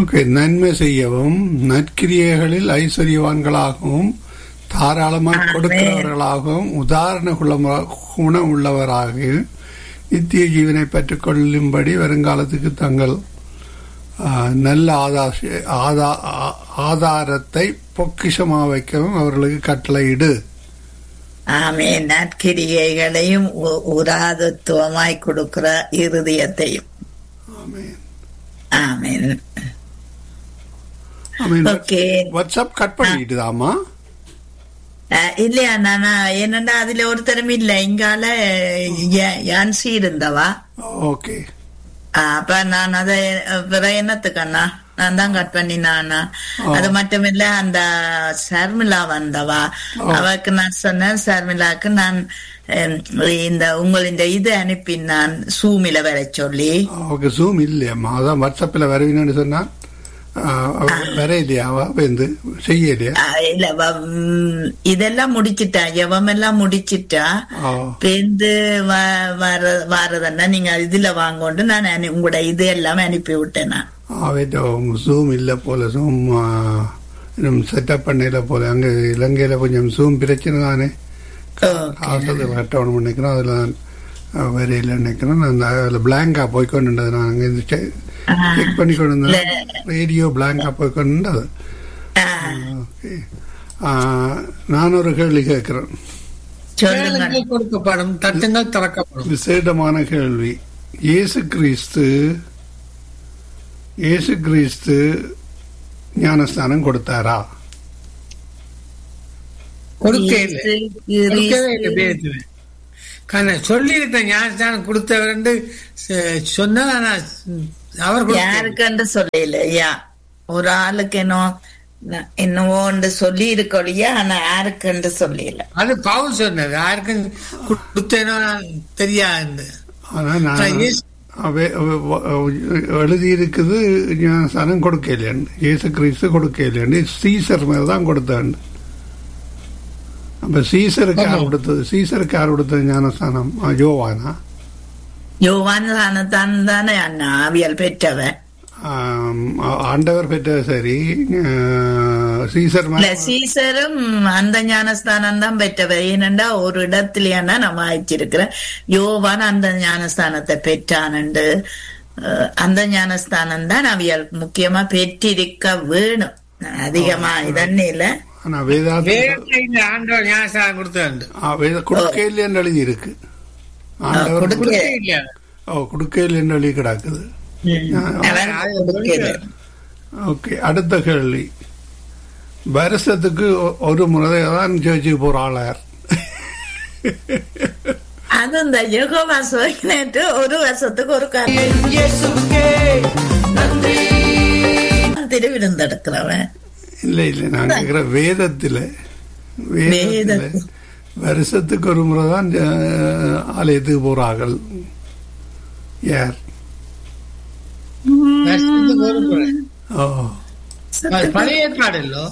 Okay நன்மை செய்யவும் நற்கிரியைகளில் ஐஸ்வர்யவான்களாகவும் தாராளமாக கொடுக்கிறவர்களாகவும் உதாரண குணம- குணம் உள்ளவராக நித்திய ஜீவனை பெற்றுக் கொள்ளும்படி வருங்காலத்துக்கு தங்கள் ஆ, நல்ல ஆதாச- ஆதா- ஆ- ஆதாரத்தை பொக்கிஷமாக வைக்கவும் அவர்களுக்கு கட்டளையிடு ஆமே நற்கிரியைகளையும் உ- உராதத்துவமாய் கொடுக்கிற இருதயத்தையும் ஆமென். ஆமீன் ஆமென். ஓகே வாட்ஸ்அப் கட் பண்ணிட்டுதாமா அஹ், இல்லையா நானா என்னடா அதுல ஒருத்தரும் இல்ல இங்கால ய- யான்சி இருந்தவா ஓகே அஹ், அப்ப நான் அதை அஹ், பிற என்னத்துக்கண்ணா நான் தான் கட் பண்ணினானா அது மட்டும் இல்ல அந்த சர்மிளா வந்தவா அவக்கு நான் சொன்னேன் சர்மிளாக்கு நான் அஹ், இந்த உங்களின் இது அனுப்பினான் சூமில வர சொல்லி ஓகே ஜூம் இல்லையம்மா அதான் வாட்ஸ்அப்பில் வருவீங்கன்னு சொன்னா ஆ, அவ வர இல்லையா அவ வந்து செய்ய இல்லையா அஹ், இல்ல வ- ம், இதெல்லாம் முடிச்சிட்டா எவமெல்லாம் முடிச்சிட்டா ஆ பேருந்து வர வரதன்னா நீங்க இதுல வாங்கோண்டு நான் அனு- உங்களோட இது எல்லாமே அனுப்பி விட்டேன் நான் அவட்ட ஜூம் இல்லை போல ஜூம் இன்னும் செட்டப் பண்ணல போல அங்கே இலங்கையில் கொஞ்சம் ஜூம் பிரச்சனை தானே காசு கட்டணும் நினைக்கிறோம் அதில் நான் வரையில் நினைக்கிறேன் நான் அதில் பிளாங்கா போய்க்கொண்டுண்டது நான் அங்கே இருந்து செக் பண்ணி கொண்டு இருந்தேன் ரேடியோ பிளாங்கா போய்க்கொண்டுண்டது ஓகே நான் ஒரு கேள்வி கேட்குறேன் சொல்லுங்க கேளுங்கள் கொடுக்கப்படும் தட்டுங்கள் திறக்கப்படும் விசேடமான கேள்வி இயேசு கிறிஸ்து இயேசு கிறிஸ்து ஞானஸ்தானம் கொடுத்தாரா கொடுக்க இல்லை இயேசு கொடுக்கவே இல்லை கிறிஸ்து பேத்துல காரண சொல்லியிருக்கேன் ஞானஸ்தானம் கொடுத்தவர் சொன்னா ஆனா அவர் கொடுக்கல. யாருக்குன்னு சொல்லல யா ஒரு ஆளுக்கு என்ன ந- என்னவோன்னு சொல்லி இருக்கொழியா ஆனா யாருக்குன்னு சொல்லல அது பவுல் சொன்னது யாருக்கும் கொடுத்தேனோ தெரியாது ஆனால் நான் இயேசு- அவ- அவ- அவ- எழுதியிருக்குது ஞானஸ்தானம் கொடுக்கலையாண்டு இயேசு கிறிஸ்து கொடுக்கலையாண்டு சீசர் மேல தான் கொடுத்தாண்டு அப்ப சீசருக்கு யார் கொடுத்தது சீசருக்கு யார் கொடுத்தது ஞானஸ்தானம் ஆ, யோவானா யோவான் தான் தானே அண்ணா ஆவியல் பெற்றவன் ஆம், ஆண்டவர் பெற்றது சரி ஆ, சீசர் இல்ல மேல சீசரும் அந்த ஞானஸ்தானம் தான் பெற்றவர் ஏனென்றா ஒரு இடத்துலயானா நம்ம ஆயிச்சிருக்கிறேன் யோவான் அந்த ஞானஸ்தானத்தை பெற்றானண்டு அஹ், அந்த ஞானஸ்தானம் தான் அவியல் முக்கியமா பெற்றிருக்க வேணும் அதிகமா இதன்னு இல்ல ஆனா வேதாந்த வேதத்துல இந்த ஆண்டவர் ஞானஸ்தானம் கொடுத்தாண்டு வேத கொடுக்கையில் என்று எழுதி இருக்கு ஆண்டவர் கொடுக்க- கொடுக்க இல்லையா ஓ கொடுக்கையில் என்று எழுதி கிடக்குது அவன் கொடுக்கல. ஓகே அடுத்த கேள்வி வருஷத்துக்கு ஒ- ஒரு முறை தான் சேர்ச்சுக்கு போற ஆளார் அது இந்த யோகோவா சோகினேட்டு ஒரு வருஷத்துக்கு ஒரு திருவிருந்தெடுக்கிறவன் இல்லை இல்லை நான் கேட்கிற வேதத்துல வேதத்துல வேதத்துல. வருஷத்துக்கு ஒரு முறை தான் அஹ், ஆலயத்துக்கு போறார்கள் யார் வருஷத்துக்கு ஒரு முறை. ஓ அது பழைய ஏற்பாடு இல்லோ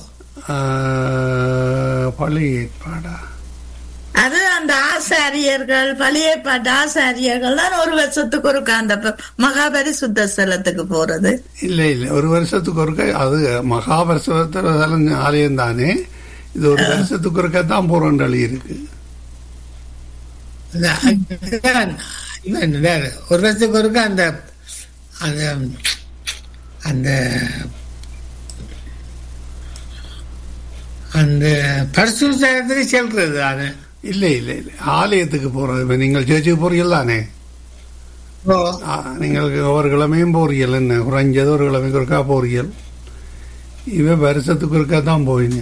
அஹ், பழைய ஏற்பாடா அது அந்த ஆசாரியர்கள் பழைய பாட்டு ஆசாரியர்கள் தான் ஒரு வருஷத்துக்கு ஒரு அந்த மகாபரி சுத்த ஸ்தலத்துக்கு போறது இல்லை இல்லை ஒரு வருஷத்துக்கு ஒருக்க அது மகாபரிசவத்தலம் ஆலயம் தானே இது ஒரு வருஷத்துக்கு ஒருக்க தான் போறோம் எழுதி இருக்கு அந்த- இவன் வேற ஒரு வருஷத்துக்கு ஒருக்க அந்த அந்த அந்த அந்த பரிசுத்தத்துக்கு செல்றது அது இல்லை இல்லை இல்லை ஆலயத்துக்கு போறது இப்ப நீங்கள் சேர்ச்சுக்கு போறீர்கள் தானே ஓ ஆ, நீங்கள் ஒவ்வொரு கிழமையும் போறீர்கள் என்ன குறைஞ்சது ஒரு கிழமைக்கு ஒருக்கா போறீர்கள் இவன் வருஷத்துக்கு ஒருக்கா தான் போயிங்க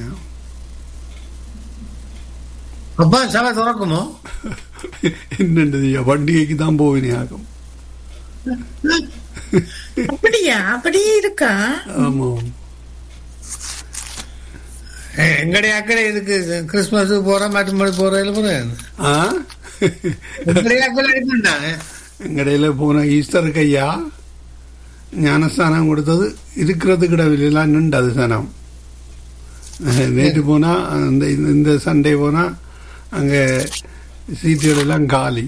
அப்பா சபை திறக்குமோ என்னது பண்டிகைக்கு தான் போவினியாகும் அப்படியா அப்படியே இருக்கா ஆமாம் எ- எங்கடைய அக்கறை இதுக்கு கிறிஸ்துமஸுக்கு போறோம் மற்றபடி போறதுல போறேன் ஆ எங்கடைய அக்கறை இருக்குண்டாங்க எங்கடையில போன ஈஸ்டருக்கு ஐயா ஞானஸ்தானம் கொடுத்தது இருக்கிறதுக்கு இடவில்லாம் நின்றது சனம் அஹ், நேற்று போனா அந்த இந்த- இந்த சண்டே போனா அங்க சீட்டுகள் எல்லாம் காலி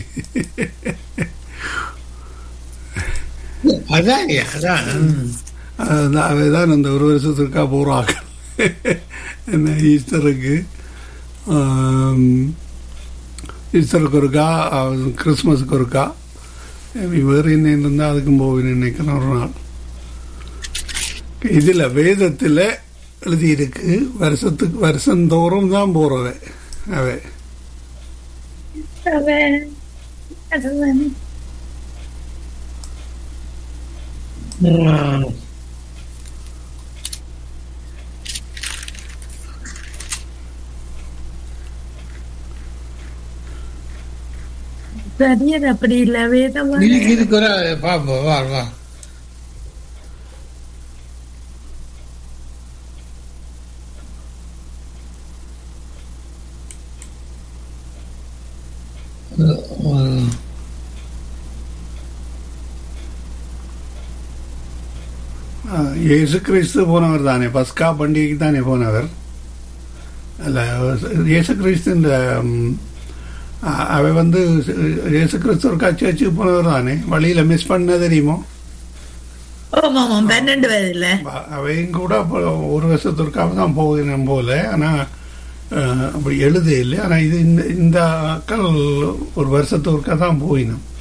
அதான் ஐயா, அதான் ம். அதான் அவைதான் இந்த ஒரு வருஷத்துக்கா போகிறாங்க என்ன ஈஸ்டருக்கு ஆம், ஈஸ்டருக்கு ஒருக்கா அஹ், கிறிஸ்மஸுக்கு ஒருக்கா வேறு என்ன இருந்தால் அதுக்கும் போவேன்னு நினைக்கிறேன் ஒரு நாள் இதில் வேதத்தில் எழுதியிருக்கு வருஷத்துக்கு வருஷந்தோறும் தான் போகிறவ அவை ம். சரியது அப்படி இல்ல வேதமா இதுக்கு இதுக்கு ஒரு பாப்போம் வா வா ம். அஹ், இயேசு கிறிஸ்து போனவர் தானே பஸ்கா பண்டிகைக்கு தானே போனவர் அல்ல இயேசு கிறிஸ்து இந்த ம், அ- அவ வந்து இயேசு கிறிஸ்து ஒரு கட்சி வச்சு போனவர் தானே வழியில் மிஸ் பண்ண தெரியுமோ ஆமா ஆமா பன்னெண்டு வயதுல அ- அவையும் கூட அப்போ ஒரு வருஷத்திற்காக தான் போகிறேன் போல ஆனால் அப்படி எழுத இல்லை ஆனால் இது இந்த இந்த அக்கள் ஒரு வருஷத்திற்காக தான் போயினோம்